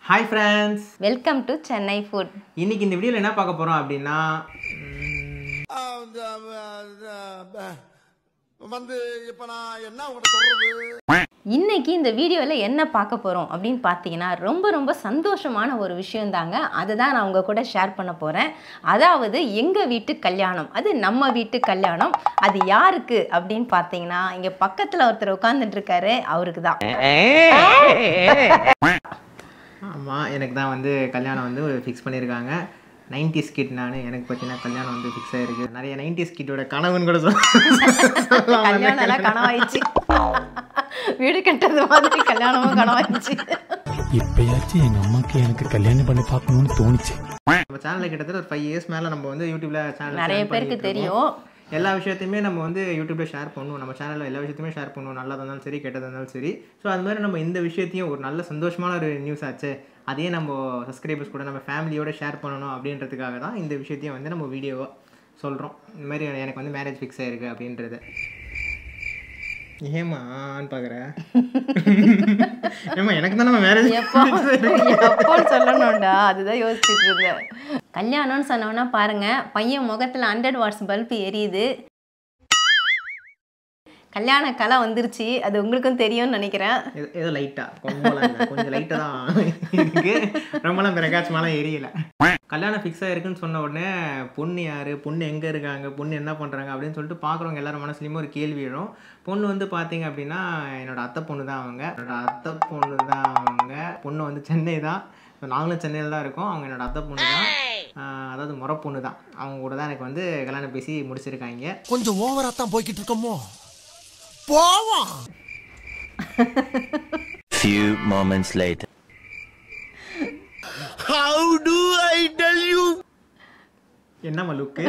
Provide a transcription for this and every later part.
Hi friends welcome to Chennai food இன்னைக்கு இந்த வீடியோவில் என்ன பார்க்க போகிறோம் அப்படின்னா வந்து இப்ப நான் என்ன உங்கள்கிட்ட சொல்றது இன்னைக்கு இந்த வீடியோவில் என்ன பார்க்க போகிறோம் அப்படின்னு பார்த்தீங்கன்னா ரொம்ப ரொம்ப சந்தோஷமான ஒரு விஷயம் தாங்க அதை தான் நான் உங்கள் கூட ஷேர் பண்ண போகிறேன் அதாவது எங்கள் வீட்டு கல்யாணம் அது நம்ம வீட்டு கல்யாணம் அது யாருக்கு அப்படின்னு பார்த்தீங்கன்னா இங்கே பக்கத்தில் ஒருத்தர் உட்காந்துட்டு இருக்காரு அவருக்கு தான் ஆமாம் எனக்கு தான் வந்து கல்யாணம் வந்து ஃபிக்ஸ் பண்ணியிருக்காங்க நைன்டிஸ் கிட் நான் எனக்கு பார்த்தீங்கன்னா கல்யாணம் வந்து ஃபிக்ஸ் ஆயிருக்கு நிறைய நைன்டிஸ் கிட்டோட கனவுன்னு கூட சொல்ல கல்யாணம் எல்லாம் கனவாயிடுச்சு வீடு கட்டுறது மாதிரி கல்யாணமும் கனவாயிடுச்சு இப்பயாச்சும் எங்க அம்மாக்கு எனக்கு கல்யாணம் பண்ணி பார்க்கணும்னு தோணுச்சு நம்ம சேனலில் கிட்டத்தட்ட ஒரு ஃபைவ் இயர்ஸ் மேலே நம்ம வந்து யூடியூப்ல சேனல் நிறைய பேருக்கு தெரியும் எல்லா விஷயத்தையுமே நம்ம வந்து யூடியூப்ல ஷேர் பண்ணுவோம் நம்ம சேனலில் எல்லா விஷயத்தையுமே ஷேர் பண்ணுவோம் நல்லதாக இருந்தாலும் சரி கெட்டதாக இருந்தாலும் சரி ஸோ அது மாதிரி நம்ம இந்த விஷயத்தையும் ஒரு நல்ல சந்தோஷமான ஒரு நியூஸ் ஆச்சு அதையே நம்ம சப்ஸ்கிரைபர்ஸ் கூட நம்ம ஃபேமிலியோட ஷேர் பண்ணணும் அப்படின்றதுக்காக தான் இந்த விஷயத்தையும் வந்து நம்ம வீடியோவாக சொல்கிறோம் இந்த மாதிரி எனக்கு வந்து மேரேஜ் ஃபிக்ஸ் ஆயிருக்கு அப்படின்றது ஏமான்னு பார்க்குறேன் ஏமா எனக்கு தான் நம்ம மேரேஜ் எப்போ எப்போன்னு சொல்லணும்டா அதுதான் யோசிச்சுட்டு இருந்தேன் கல்யாணம்னு சொன்னோன்னா பாருங்க பையன் முகத்துல ஹண்ட்ரட் வாட்ஸ் பல்பு எரியுது கல்யாண கலை வந்துருச்சு அது உங்களுக்கும் தெரியும்னு நினைக்கிறேன் ஏதோ- ஏதோ லைட்டாக ரொம்பலாம் இல்லை கொஞ்சம் லைட்டாக தான் இருக்கு ரொம்பலாம் பிரகாசமாலாம் எரியல கல்யாணம் ஃபிக்ஸ் ஆயிருக்குன்னு சொன்ன உடனே பொண்ணு யார் பொண்ணு எங்கே இருக்காங்க பொண்ணு என்ன பண்ணுறாங்க அப்படின்னு சொல்லிட்டு பார்க்குறவங்க எல்லாரும் மனசுலையுமே ஒரு கேள்வி எழும் பொண்ணு வந்து பார்த்தீங்க அப்படின்னா என்னோட அத்தை பொண்ணு தான் அவங்க என்னோட அத்தை பொண்ணு தான் அவங்க பொண்ணு வந்து சென்னை தான் So, நாங்களும் சென்னையில் தான் இருக்கோம் அவங்க என்னோட அத்தை பொண்ணு தான் ஆஹ் அதாவது முறை பொண்ணு தான் அவங்க கூட தான் எனக்கு வந்து கல்யாணம் பேசி முடிச்சிருக்காங்க கொஞ்சம் ஓவரா தான் போய்கிட்டு இருக்கோமோ போவோம் Few moments later. How to I tell you என்ன லுக்கு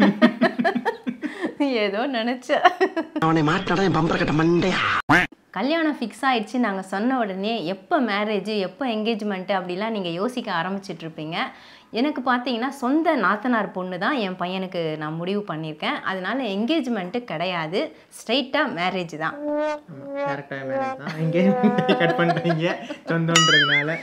ஏதோ நினைச்சேன் அவனை மாட்டாடா என் பம்பர கட்ட மண்டையா கல்யாணம் ஃபிக்ஸ் ஆயிடுச்சு நாங்கள் சொன்ன உடனே எப்போ மேரேஜ் எப்போ என்கேஜ்மெண்ட்டு அப்படிலாம் நீங்கள் யோசிக்க ஆரம்பிச்சிட்டு இருப்பீங்க எனக்கு பார்த்தீங்கன்னா சொந்த நாத்தனார் பொண்ணு தான் என் பையனுக்கு நான் முடிவு பண்ணியிருக்கேன் அதனால என்கேஜ்மெண்ட்டு கிடையாது ஸ்ட்ரைட்டாக மேரேஜ் தான் டேரக்டாக மேரேஜ் தான் இங்கே கட் பண்ணிட்டீங்க சொந்தன்றதுனால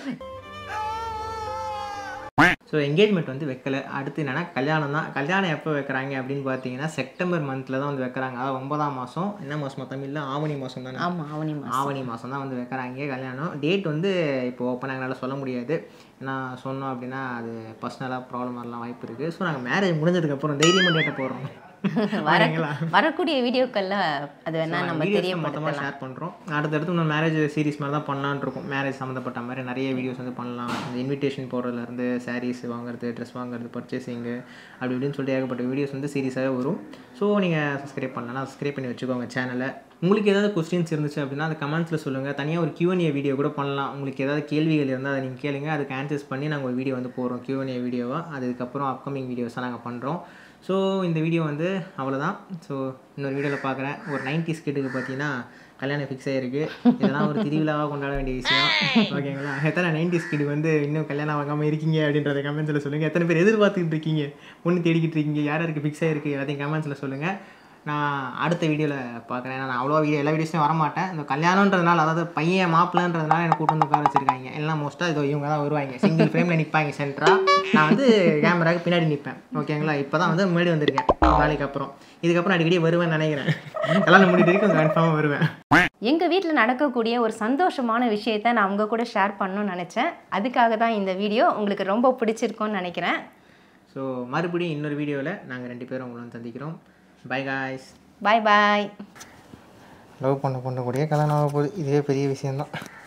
ஸோ என்கேஜ்மெண்ட் வந்து வைக்கல அடுத்து என்னன்னா கல்யாணம் தான் கல்யாணம் எப்போ வைக்கிறாங்க அப்படின்னு பார்த்தீங்கன்னா செப்டம்பர் மந்தில் தான் வந்து வைக்கிறாங்க அதாவது ஒன்பதாம் மாதம் என்ன மாதம் தமிழில் ஆவணி மாதம் தானே ஆமாம் அவனி மாதம் ஆவணி மாதம் தான் வந்து வைக்கிறாங்க கல்யாணம் டேட் வந்து இப்போ ஓப்பன் எங்களால் சொல்ல முடியாது ஏன்னா சொன்னோம் அப்படின்னா அது பர்சனலாக ப்ராப்ளம் வரலாம் வாய்ப்பு இருக்குது ஸோ நாங்கள் மேரேஜ் முடிஞ்சதுக்கப்புறம் தைரியமாக டேட்டை போடுறோம் வர வரீங்களா வரக்கூடிய வீடியோக்களில் அது வேணா நம்ம மொத்தமாக தெரியப்படுத்தலாம் ஷேர் பண்ணுறோம் அடுத்தடுத்து நம்ம மேரேஜ் சீரிஸ் மாதிரி தான் பண்ணலான்னு இருக்கோம் மேரேஜ் சம்மந்தப்பட்ட மாதிரி நிறைய வீடியோஸ் வந்து பண்ணலாம் இந்த இன்விடேஷன் போடுறதுலேருந்து சாரீஸ் வாங்குறது ட்ரெஸ் வாங்குறது பர்ச்சேசிங்கு அப்படி இப்படின்னு சொல்லிட்டு ஏகப்பட்ட வீடியோஸ் வந்து சீரியஸாகவே வரும் ஸோ நீங்கள் சப்ஸ்கிரைப் பண்ணலாம் சப்ஸ்கிரைப் பண்ணி வச்சுக்கோங்க சேனலை உங்களுக்கு ஏதாவது கொஸ்டின்ஸ் இருந்துச்சு அப்படின்னா அது கமெண்ட்ஸில் சொல்லுங்கள் தனியாக ஒரு Q&A வீடியோ கூட பண்ணலாம் உங்களுக்கு ஏதாவது கேள்விகள் இருந்தால் அதை நீங்கள் கேளுங்க அதுக்கு ஆன்சர்ஸ் பண்ணி நாங்கள் ஒரு வீடியோ வந்து போடுறோம் Q&A வீடியோவாக அதுக்கப்புறம் அப்கமிங் வீடியோஸாக நாங்கள் பண்ணுறோம் ஸோ இந்த வீடியோ வந்து அவ்வளோதான் ஸோ இன்னொரு வீடியோவில் பார்க்குறேன் ஒரு நைன்டிஸ் கிட்டுக்கு பார்த்தீங்கன்னா கல்யாணம் ஃபிக்ஸ் ஆகிருக்கு இதெல்லாம் ஒரு திருவிழாவாக கொண்டாட வேண்டிய விஷயம் ஓகேங்களா எத்தனை நைன்டிஸ் கிட்டு வந்து இன்னும் கல்யாணம் ஆகாமல் இருக்கீங்க அப்படின்றத கமெண்ட்ஸில் சொல்லுங்கள் எத்தனை பேர் எதிர்பார்த்துக்கிட்டு இருக்கீங்க பொண்ணு தேடிக்கிட்டு இருக்கீங்க யார் யாருக்கு ஃபிக்ஸ் ஆகிருக்கு எல்லாத்தையும் கமெண்ட்ஸில் சொல்லுங்கள் நான் அடுத்த வீடியோவில் பார்க்குறேன் ஏன்னா நான் அவ்வளோ வீடியோ எல்லா வீடியோஸையும் வர மாட்டேன் இந்த கல்யாணன்றதுனால அதாவது பையன் மாப்பிள்ளன்றதுனால எனக்கு கூட்டு வந்து உட்கார வச்சிருக்காங்க எல்லாம் மோஸ்ட்டாக இதோ இவங்க தான் வருவாங்க சிங்கிள் ஃப்ரேமில் நிற்பாங்க சென்டரா நான் வந்து கேமராக்கு பின்னாடி நிற்பேன் ஓகேங்களா இப்போ தான் வந்து முன்னாடி வந்திருக்கேன் நாளைக்கு அப்புறம் இதுக்கப்புறம் அடிக்கடி வருவேன்னு நினைக்கிறேன் கல்யாணம் முடிட்டு வரைக்கும் கன்ஃபார்மாக வருவேன் எங்கள் வீட்டில் நடக்கக்கூடிய ஒரு சந்தோஷமான விஷயத்தை நான் உங்கள் கூட ஷேர் பண்ணணும்னு நினச்சேன் அதுக்காக தான் இந்த வீடியோ உங்களுக்கு ரொம்ப பிடிச்சிருக்கும்னு நினைக்கிறேன் ஸோ மறுபடியும் இன்னொரு வீடியோவில் நாங்கள் ரெண்டு பேரும் உங்களை வந்து சந்திக்கிறோம் bye guys bye bye love பண்ண பொண்ணு கூடயே கல்யாணம் ஆக போகுது இதுவே பெரிய விஷயம்தான்